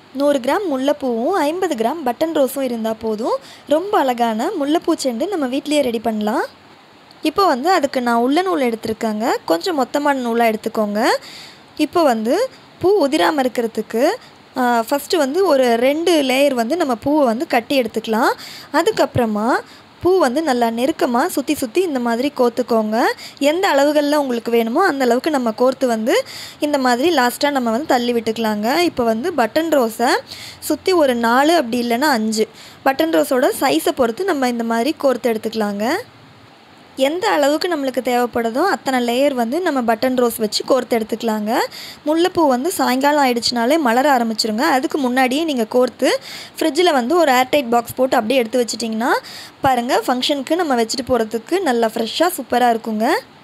நூறு கிராம் முல்லைப்பூவும் ஐம்பது gram button ரோஸும் இருந்தால் போதும் ரொம்ப அழகான முல்லைப்பூ செண்டு நம்ம வீட்லேயே ரெடி பண்ணலாம் இப்போ வந்து அதுக்கு நான் உள்ள நூல் எடுத்திருக்கேங்க கொஞ்சம் மொத்தமான நூலாக எடுத்துக்கோங்க இப்போ வந்து பூ உதிராமல் இருக்கிறதுக்கு ஃபஸ்ட்டு வந்து ஒரு ரெண்டு லேயர் வந்து நம்ம பூவை வந்து கட்டி எடுத்துக்கலாம் அதுக்கப்புறமா பூ வந்து நல்லா நெருக்கமாக சுற்றி சுற்றி இந்த மாதிரி கோர்த்துக்கோங்க எந்த அளவுகளில் உங்களுக்கு வேணுமோ அந்த அளவுக்கு நம்ம கோர்த்து வந்து இந்த மாதிரி லாஸ்ட்டாக நம்ம வந்து தள்ளி விட்டுக்கலாங்க இப்போ வந்து பட்டன் ரோஸை சுற்றி ஒரு நாலு அப்படி இல்லைன்னா அஞ்சு பட்டன் ரோஸோட சைஸை பொறுத்து நம்ம இந்த மாதிரி கோர்த்து எடுத்துக்கலாங்க எந்த அளவுக்கு நம்மளுக்கு தேவைப்படுதோ அத்தனை லேயர் வந்து நம்ம பட்டன் ரோஸ் வச்சு கோர்த்து எடுத்துக்கலாங்க முல்லைப்பூ வந்து சாயங்காலம் ஆயிடுச்சுனாலே மலர ஆரம்பிச்சிருங்க அதுக்கு முன்னாடியே நீங்கள் கோர்த்து ஃப்ரிட்ஜில் வந்து ஒரு ஏர்டைட் பாக்ஸ் போட்டு அப்படியே எடுத்து வச்சிட்டிங்கன்னா பாருங்கள் ஃபங்க்ஷனுக்கு நம்ம வச்சுட்டு போகிறதுக்கு நல்லா ஃப்ரெஷ்ஷாக சூப்பராக இருக்குங்க